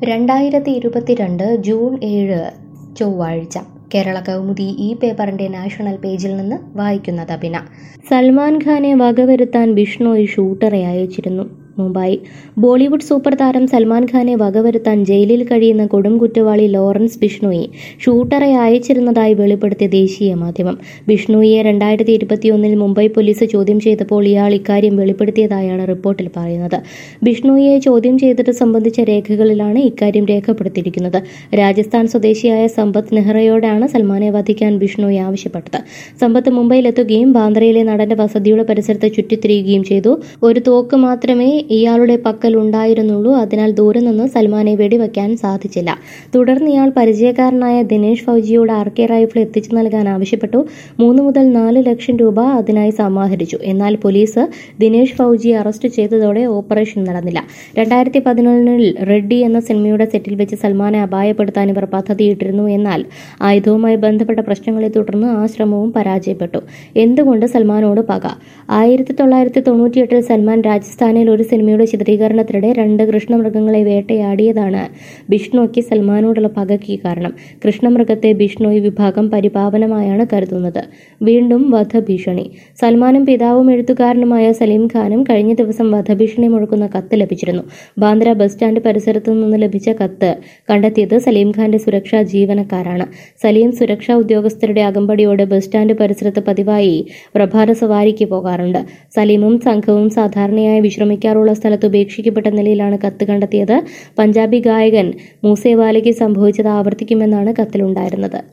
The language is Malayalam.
രണ്ടായിരത്തി ഇരുപത്തിരണ്ട് ജൂൺ ഏഴ് ചൊവ്വാഴ്ച കേരള കൗമുദി ഈ പേപ്പറിന്റെ നാഷണൽ പേജിൽ നിന്ന് വായിക്കുന്നത് അഭിന സൽമാൻ ഖാനെ വകവരുത്താൻ ബിഷ്ണോയ് ഷൂട്ടറെ അയച്ചിരുന്നു മുംബൈ ബോളിവുഡ് സൂപ്പർ താരം സൽമാൻ ഖാനെ വകവരുത്താൻ ജയിലിൽ കഴിയുന്ന കൊടും കുറ്റവാളി ലോറൻസ് ബിഷ്ണോയെ ഷൂട്ടറെ അയച്ചിരുന്നതായി വെളിപ്പെടുത്തിയ ദേശീയ മാധ്യമം ബിഷ്ണോയിയെ രണ്ടായിരത്തി ഇരുപത്തിയൊന്നിൽ മുംബൈ പോലീസ് ചോദ്യം ചെയ്തപ്പോൾ ഇയാൾ ഇക്കാര്യം വെളിപ്പെടുത്തിയതായാണ് റിപ്പോർട്ടിൽ പറയുന്നത് ബിഷ്ണോയിയെ ചോദ്യം ചെയ്തത് സംബന്ധിച്ച രേഖകളിലാണ് ഇക്കാര്യം രേഖപ്പെടുത്തിയിരിക്കുന്നത് രാജസ്ഥാൻ സ്വദേശിയായ സമ്പത്ത് നെഹ്റയോടാണ് സൽമാനെ വധിക്കാൻ ബിഷ്ണോയി ആവശ്യപ്പെട്ടത് സമ്പത്ത് മുംബൈയിലെത്തുകയും ബാന്ദ്രയിലെ നടന്റെ വസതിയുടെ പരിസരത്ത് ചുറ്റിത്തിരിയുകയും ചെയ്തു ഒരു തോക്ക് മാത്രമേ ഇയാളുടെ പക്കൽ ഉണ്ടായിരുന്നുള്ളൂ അതിനാൽ ദൂരെ നിന്ന് സൽമാനെ വെടിവെക്കാൻ സാധിച്ചില്ല തുടർന്ന് ഇയാൾ പരിചയക്കാരനായ ദിനേഷ് ഫൗജിയോട് ആർ കെ റൈഫിൾ എത്തിച്ചു നൽകാൻ ആവശ്യപ്പെട്ടു മൂന്ന് മുതൽ നാല് ലക്ഷം രൂപ അതിനായി സമാഹരിച്ചു എന്നാൽ പോലീസ് ദിനേഷ് ഫൗജിയെ അറസ്റ്റ് ചെയ്തതോടെ ഓപ്പറേഷൻ നടന്നില്ല രണ്ടായിരത്തി പതിനൊന്നിൽ റെഡ്ഡി എന്ന സിനിമയുടെ സെറ്റിൽ വെച്ച് സൽമാനെ അപായപ്പെടുത്താൻ ഇവർ പദ്ധതിയിട്ടിരുന്നു എന്നാൽ ആയുധവുമായി ബന്ധപ്പെട്ട പ്രശ്നങ്ങളെ തുടർന്ന് ആ ശ്രമവും പരാജയപ്പെട്ടു എന്തുകൊണ്ട് സൽമാനോട് പക ആയിരത്തി തൊള്ളായിരത്തി തൊണ്ണൂറ്റിയെട്ടിൽ സൽമാൻ രാജസ്ഥാനിൽ ഒരു സിനിമയുടെ ചിത്രീകരണത്തിനിടെ രണ്ട് കൃഷ്ണമൃഗങ്ങളെ വേട്ടയാടിയതാണ് ബിഷ്ണോയ്ക്ക് സൽമാനോടുള്ള പകയ്ക്ക് കാരണം കൃഷ്ണമൃഗത്തെ ബിഷ്ണോയ് വിഭാഗം പരിപാവനമായാണ് കരുതുന്നത് വീണ്ടും വധഭീഷണി സൽമാനും പിതാവും എഴുത്തുകാരനുമായ സലീം ഖാനും കഴിഞ്ഞ ദിവസം വധഭീഷണി മുഴക്കുന്ന കത്ത് ലഭിച്ചിരുന്നു ബാന്ദ്ര ബസ് സ്റ്റാൻഡ് പരിസരത്തു നിന്ന് ലഭിച്ച കത്ത് കണ്ടെത്തിയത് സലീം ഖാന്റെ സുരക്ഷാ ജീവനക്കാരാണ് സലീം സുരക്ഷാ ഉദ്യോഗസ്ഥരുടെ അകമ്പടിയോടെ ബസ് സ്റ്റാൻഡ് പരിസരത്ത് പതിവായി പ്രഭാത സവാരിക്ക് പോകാറുണ്ട് സലീമും സംഘവും സാധാരണയായി വിശ്രമിക്കാറുള്ള സ്ഥലത്ത് ഉപേക്ഷിക്കപ്പെട്ട നിലയിലാണ് കത്ത് കണ്ടെത്തിയത് പഞ്ചാബി ഗായകൻ മൂസേവാലയ്ക്ക് സംഭവിച്ചത് ആവർത്തിക്കുമെന്നാണ് കത്തിലുണ്ടായിരുന്നത്